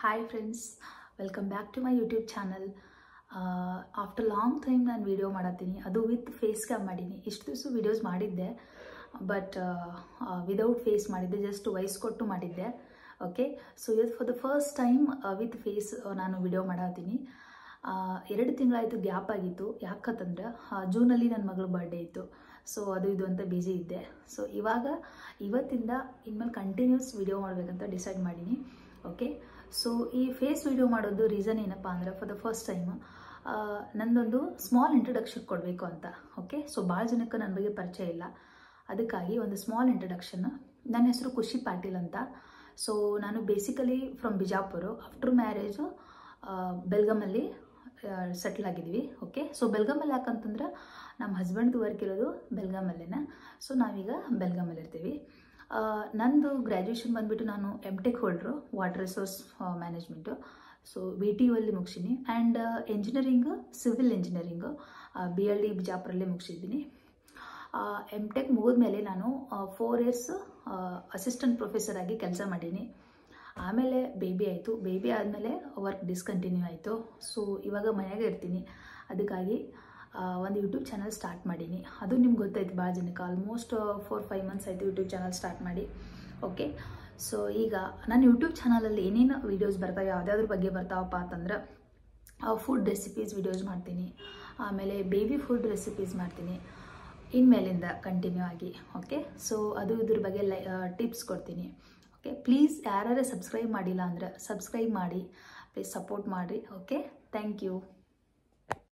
hi friends welcome back to my YouTube channel after long time ನಾನು video ಮಾಡತ್ತೀನಿ ಅದು with face cam ಮಾಡೀನಿ ಇಷ್ಟು ದಿವಸ ವೀಡಿಯೋಸ್ ಮಾಡಿದ್ದೆ ಬಟ್ ವಿದೌಟ್ ಫೇಸ್ ಮಾಡಿದ್ದೆ ಜಸ್ಟ್ ವಾಯ್ಸ್ ಕೊಟ್ಟು ಮಾಡಿದ್ದೆ ಓಕೆ ಸೊ ಇವತ್ತು for the first time with face ನಾನು ವಿಡಿಯೋ ಮಾಡತ್ತೀನಿ ಎರಡು ತಿಂಗಳಾಯಿತು ಗ್ಯಾಪ್ ಆಗಿತ್ತು ಯಾಕಂತಂದ್ರೆ ಜೂನಲ್ಲಿ ನನ್ನ ಮಗಳ ಬರ್ಡೇ ಇತ್ತು ಸೊ ಅದು ಇದು ಅಂತ ಬ್ಯುಸಿ ಇದ್ದೆ ಸೊ ಇವಾಗ ಇವತ್ತಿಂದ ಇನ್ಮೇಲೆ ಕಂಟಿನ್ಯೂಸ್ ವಿಡಿಯೋ ಮಾಡಬೇಕಂತ ಡಿಸೈಡ್ ಮಾಡೀನಿ ಓಕೆ ಸೊ ಈ ಫೇಸ್ ವಿಡಿಯೋ ಮಾಡೋದು ರೀಸನ್ ಏನಪ್ಪ ಅಂದರೆ ಫಾರ್ ದ ಫಸ್ಟ್ ಟೈಮ್ ನಂದೊಂದು ಸ್ಮಾಲ್ ಇಂಟ್ರಡಕ್ಷನ್ ಕೊಡಬೇಕು ಅಂತ ಓಕೆ ಸೊ ಭಾಳ ಜನಕ್ಕೆ ನನ್ನ ಬಗ್ಗೆ ಪರಿಚಯ ಇಲ್ಲ ಅದಕ್ಕಾಗಿ ಒಂದು ಸ್ಮಾಲ್ ಇಂಟ್ರಡಕ್ಷನ್ ನನ್ನ ಹೆಸರು ಖುಷಿ ಪಾಟೀಲ್ ಅಂತ ಸೊ ನಾನು basically from Bijapur after marriage ಬೆಲ್ಗಮಲ್ಲಿ ಸೆಟ್ಲ್ ಆಗಿದ್ವಿ ಓಕೆ ಸೊ ಬೆಲ್ಗಾಮಲ್ಲಿ ಯಾಕಂತಂದ್ರೆ ನಮ್ಮ ಹಸ್ಬೆಂಡ್ದು ವರ್ಕ್ ಇರೋದು ಬೆಲ್ಗಾಮಲ್ಲೇನ ಸೊ ನಾವೀಗ ಬೆಲ್ಗಾಮಲ್ಲಿ ಇರ್ತೀವಿ ನಂದು ಗ್ರ್ಯಾಜುಯೇಷನ್ ಬಂದುಬಿಟ್ಟು ನಾನು ಎಮ್ ಟೆಕ್ ಹೋಲ್ಡ್ರು water resource management so B T U ಅಲ್ಲಿ ಮುಗಿಸೀನಿ and engineering civil engineering B L D ಬಿಜಾಪುರಲ್ಲೇ ಮುಗಿಸಿದ್ದೀನಿ ಎಮ್ ಟೆಕ್ ಮುಗಿದ್ಮೇಲೆ ನಾನು ಫೋರ್ ಇಯರ್ಸ್ ಅಸಿಸ್ಟೆಂಟ್ ಪ್ರೊಫೆಸರ್ ಆಗಿ ಕೆಲಸ ಮಾಡೀನಿ ಆಮೇಲೆ ಬೇಬಿ ಆಯಿತು ಬೇಬಿ ಆದಮೇಲೆ ವರ್ಕ್ ಡಿಸ್ಕಂಟಿನ್ಯೂ ಆಯಿತು ಸೊ ಇವಾಗ ಮನೆಯಾಗೆ ಇರ್ತೀನಿ ಅದಕ್ಕಾಗಿ ಒಂದು ಯೂಟ್ಯೂಬ್ ಚಾನಲ್ ಸ್ಟಾರ್ಟ್ ಮಾಡೀನಿ ಅದು ನಿಮ್ಗೆ ಗೊತ್ತಾಯ್ತು ಭಾಳ ಜನಕ್ಕೆ ಆಲ್ಮೋಸ್ಟ್ ಫೋರ್ ಫೈವ್ ಮಂತ್ಸ್ ಆಯಿತು ಯೂಟ್ಯೂಬ್ ಚಾನಲ್ ಸ್ಟಾರ್ಟ್ ಮಾಡಿ ಓಕೆ ಸೊ ಈಗ ನನ್ನ ಯೂಟ್ಯೂಬ್ ಚಾನಲಲ್ಲಿ ಏನೇನು ವೀಡಿಯೋಸ್ ಬರ್ತಾವೆ ಯಾವುದ್ಯಾವ್ದ್ರ ಬಗ್ಗೆ ಬರ್ತಾವಪ್ಪ ಅಂತಂದ್ರೆ ಫುಡ್ ರೆಸಿಪೀಸ್ ವೀಡಿಯೋಸ್ ಮಾಡ್ತೀನಿ ಆಮೇಲೆ ಬೇಬಿ ಫುಡ್ ರೆಸಿಪೀಸ್ ಮಾಡ್ತೀನಿ ಇನ್ಮೇಲಿಂದ ಕಂಟಿನ್ಯೂ ಆಗಿ ಓಕೆ ಸೊ ಅದು ಇದ್ರ ಬಗ್ಗೆ ಲೈ ಟಿಪ್ಸ್ ಕೊಡ್ತೀನಿ ಓಕೆ ಪ್ಲೀಸ್ ಯಾರ್ಯಾರು ಸಬ್ಸ್ಕ್ರೈಬ್ ಮಾಡಿಲ್ಲ ಅಂದ್ರೆ ಸಬ್ಸ್ಕ್ರೈಬ್ ಮಾಡಿ ಪ್ಲೀಸ್ ಸಪೋರ್ಟ್ ಮಾಡಿರಿ ಓಕೆ ಥ್ಯಾಂಕ್ ಯು